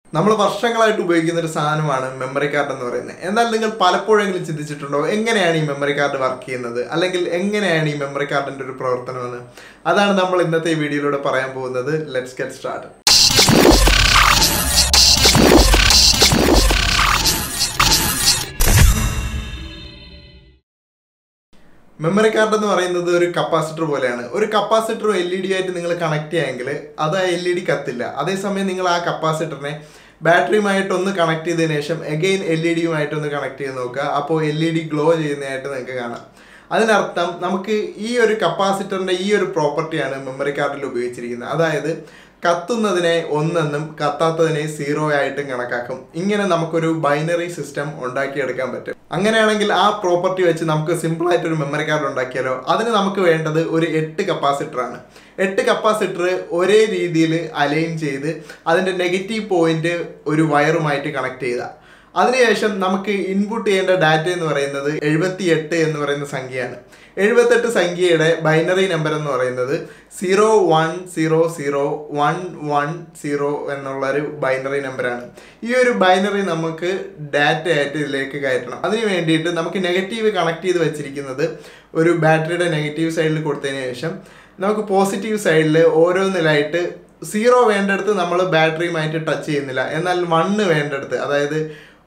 നമ്മൾ വർഷങ്ങളായിട്ട് ഉപയോഗിക്കുന്ന ഒരു സാധനമാണ് മെമ്മറി കാർഡ് എന്ന് പറയുന്നത് എന്നാൽ നിങ്ങൾ പലപ്പോഴെങ്കിലും ചിന്തിച്ചിട്ടുണ്ടോ എങ്ങനെയാണ് ഈ മെമ്മറി കാർഡ് വർക്ക് ചെയ്യുന്നത് അല്ലെങ്കിൽ എങ്ങനെയാണ് ഈ മെമ്മറി കാർഡിന്റെ ഒരു പ്രവർത്തനമെന്ന് അതാണ് നമ്മൾ ഇന്നത്തെ ഈ വീഡിയോയിലൂടെ പറയാൻ പോകുന്നത് let's get start memory card എന്ന് പറയുന്നത് ഒരു കപ്പാസിറ്റർ പോലെയാണ് ഒരു കപ്പാസിറ്ററും എൽ ഇ ഡി ആയിട്ട് നിങ്ങൾ കണക്ട് ചെയ്യാമെങ്കിൽ അത് ആ എൽ ഇ ഡി കത്തില്ല അതേസമയം നിങ്ങൾ ആ കപ്പാസിറ്ററിനെ ബാറ്ററിയുമായിട്ട് ഒന്ന് കണക്ട് ചെയ്തതിനു ശേഷം എഗെയിൻ എൽ ഇ ഡിയുമായിട്ട് ഒന്ന് കണക്ട് ചെയ്ത് നോക്കുക അപ്പോൾ എൽ ഇ ഡി ഗ്ലോ ചെയ്യുന്നതായിട്ട് നിങ്ങൾക്ക് കാണാം അതിനർത്ഥം നമുക്ക് ഈ ഒരു കപ്പാസിറ്ററിന്റെ ഈ ഒരു പ്രോപ്പർട്ടിയാണ് മെമ്മറി കാർഡിൽ ഉപയോഗിച്ചിരിക്കുന്നത് അതായത് കത്തുന്നതിനെ ഒന്നെന്നും കത്താത്തതിനെ സീറോ ആയിട്ടും കണക്കാക്കും ഇങ്ങനെ നമുക്കൊരു ബൈനറി സിസ്റ്റം ഉണ്ടാക്കിയെടുക്കാൻ പറ്റും അങ്ങനെയാണെങ്കിൽ ആ പ്രോപ്പർട്ടി വെച്ച് നമുക്ക് സിമ്പിൾ ആയിട്ട് ഒരു മെമ്മറി കാർഡ് ഉണ്ടാക്കിയാലോ അതിന് നമുക്ക് വേണ്ടത് ഒരു എട്ട് കപ്പാസിറ്റർ ആണ് എട്ട് കപ്പാസിറ്റർ ഒരേ രീതിയിൽ അലൈൻ ചെയ്ത് അതിന്റെ നെഗറ്റീവ് പോയിന്റ് ഒരു വയറുമായിട്ട് കണക്ട് ചെയ്ത അതിനുശേഷം നമുക്ക് ഇൻപുട്ട് ചെയ്യേണ്ട ഡാറ്റ എന്ന് പറയുന്നത് എഴുപത്തി എട്ട് എന്ന് പറയുന്ന സംഖ്യയാണ് എഴുപത്തെട്ട് സംഖ്യയുടെ ബൈനറി നമ്പർ എന്ന് പറയുന്നത് zero one zero zero one one zero എന്നുള്ള ഒരു ബൈനറി നമ്പറാണ് ഈ ഒരു ബൈനറി നമുക്ക് ഡാറ്റ ആയിട്ട് ഇതിലേക്ക് കയറ്റണം അതിന് വേണ്ടിയിട്ട് നമുക്ക് നെഗറ്റീവ് കണക്ട് ചെയ്ത് വെച്ചിരിക്കുന്നത് ഒരു ബാറ്ററിയുടെ നെഗറ്റീവ് സൈഡിൽ കൊടുത്തതിന് ശേഷം നമുക്ക് പോസിറ്റീവ് സൈഡിൽ ഓരോന്നിലായിട്ട് സീറോ വേണ്ടടുത്ത് നമ്മൾ ബാറ്ററിയുമായിട്ട് ടച്ച് ചെയ്യുന്നില്ല എന്നാൽ വണ്ണ് വേണ്ടടുത്ത് അതായത്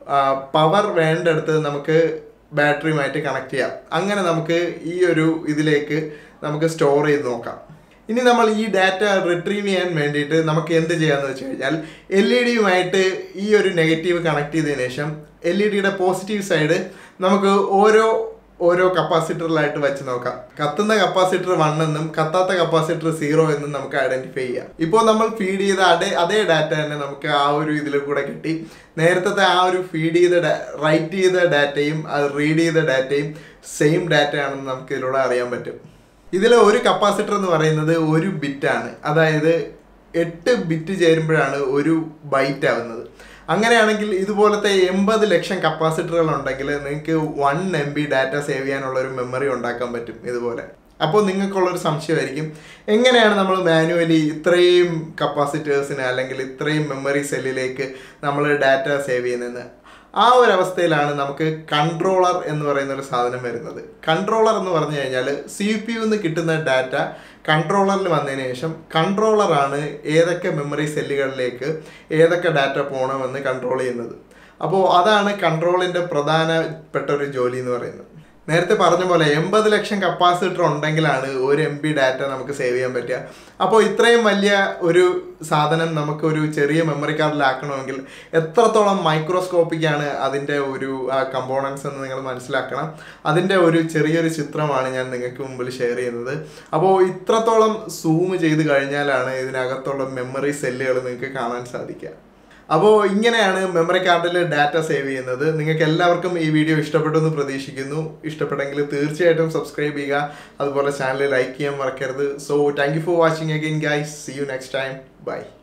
പവർ വേണ്ടടുത്ത് നമുക്ക് ബാറ്ററിയുമായിട്ട് കണക്ട് ചെയ്യാം അങ്ങനെ നമുക്ക് ഈ ഒരു ഇതിലേക്ക് നമുക്ക് സ്റ്റോർ ചെയ്ത് നോക്കാം ഇനി നമ്മൾ ഈ ഡാറ്റ റിട്രീവ് ചെയ്യാൻ വേണ്ടിയിട്ട് നമുക്ക് എന്ത് ചെയ്യാന്ന് വെച്ച് കഴിഞ്ഞാൽ എൽ ഇ ഡിയുമായിട്ട് ഈ ഒരു നെഗറ്റീവ് കണക്ട് ചെയ്തതിനു ശേഷം എൽ ഇ ഡിയുടെ പോസിറ്റീവ് സൈഡ് നമുക്ക് ഓരോ ഓരോ കപ്പാസിറ്ററിലായിട്ട് വെച്ച് നോക്കാം കത്തുന്ന കപ്പാസിറ്റർ വൺ എന്നും കത്താത്ത കപ്പാസിറ്റർ സീറോ എന്നും നമുക്ക് ഐഡന്റിഫൈ ചെയ്യാം ഇപ്പോൾ നമ്മൾ ഫീഡ് ചെയ്ത അതേ അതേ ഡാറ്റ തന്നെ നമുക്ക് ആ ഒരു ഇതിൽ കൂടെ കിട്ടി നേരത്തെ ആ ഒരു ഫീഡ് ചെയ്ത റൈറ്റ് ചെയ്ത ഡാറ്റയും അത് റീഡ് ചെയ്ത ഡാറ്റയും സെയിം ഡാറ്റ ആണെന്ന് നമുക്ക് ഇതിലൂടെ അറിയാൻ പറ്റും ഇതിലെ ഒരു കപ്പാസിറ്റർ എന്ന് പറയുന്നത് ഒരു ബിറ്റാണ് അതായത് എട്ട് ബിറ്റ് ചേരുമ്പോഴാണ് ഒരു ബൈറ്റ് ആവുന്നത് അങ്ങനെയാണെങ്കിൽ ഇതുപോലത്തെ എൺപത് ലക്ഷം കപ്പാസിറ്ററുകൾ ഉണ്ടെങ്കിൽ നിങ്ങൾക്ക് one M B data save ചെയ്യാനുള്ള ഒരു മെമ്മറി ഉണ്ടാക്കാൻ പറ്റും ഇതുപോലെ അപ്പോൾ നിങ്ങൾക്കുള്ളൊരു സംശയമായിരിക്കും എങ്ങനെയാണ് നമ്മൾ മാനുവലി ഇത്രയും കപ്പാസിറ്റേഴ്സിന് അല്ലെങ്കിൽ ഇത്രയും മെമ്മറി സെല്ലിലേക്ക് നമ്മൾ ഡാറ്റ സേവ് ചെയ്യുന്നതെന്ന് ആ ഒരു അവസ്ഥയിലാണ് നമുക്ക് കൺട്രോളർ എന്ന് പറയുന്ന ഒരു സാധനം വരുന്നത് കൺട്രോളർ എന്ന് പറഞ്ഞു കഴിഞ്ഞാൽ സി പി യുന്ന് കിട്ടുന്ന ഡാറ്റ കൺട്രോളറിൽ വന്നതിന് ശേഷം കൺട്രോളറാണ് ഏതൊക്കെ മെമ്മറി സെല്ലുകളിലേക്ക് ഏതൊക്കെ ഡാറ്റ പോകണമെന്ന് കൺട്രോൾ ചെയ്യുന്നത് അപ്പോൾ അതാണ് കൺട്രോളിൻ്റെ പ്രധാനപ്പെട്ട ഒരു ജോലി എന്ന് പറയുന്നത് നേരത്തെ പറഞ്ഞ പോലെ എൺപത് ലക്ഷം കപ്പാസിറ്റർ ഉണ്ടെങ്കിലാണ് ഒരു എം ബി ഡാറ്റ നമുക്ക് സേവ് ചെയ്യാൻ പറ്റുക അപ്പോൾ ഇത്രയും വലിയ ഒരു സാധനം നമുക്ക് ഒരു ചെറിയ മെമ്മറി കാർഡിലാക്കണമെങ്കിൽ എത്രത്തോളം മൈക്രോസ്കോപ്പിക്കാണ് അതിൻ്റെ ഒരു കമ്പോണൻസ് എന്ന് നിങ്ങൾ മനസ്സിലാക്കണം അതിൻ്റെ ഒരു ചെറിയൊരു ചിത്രമാണ് ഞാൻ നിങ്ങൾക്ക് മുമ്പിൽ ഷെയർ ചെയ്യുന്നത് അപ്പോൾ ഇത്രത്തോളം സൂം ചെയ്ത് കഴിഞ്ഞാലാണ് ഇതിനകത്തുള്ള മെമ്മറി സെല്ലുകൾ നിങ്ങൾക്ക് കാണാൻ സാധിക്കുക അപ്പോൾ ഇങ്ങനെയാണ് മെമ്മറി കാർഡിൽ ഡാറ്റ സേവ് ചെയ്യുന്നത് നിങ്ങൾക്ക് എല്ലാവർക്കും ഈ വീഡിയോ ഇഷ്ടപ്പെട്ടു എന്ന് പ്രതീക്ഷിക്കുന്നു ഇഷ്ടപ്പെട്ടെങ്കിൽ തീർച്ചയായിട്ടും സബ്സ്ക്രൈബ് ചെയ്യുക അതുപോലെ ചാനൽ ലൈക്ക് ചെയ്യാൻ മറക്കരുത് so thank you for watching again guys see you next time by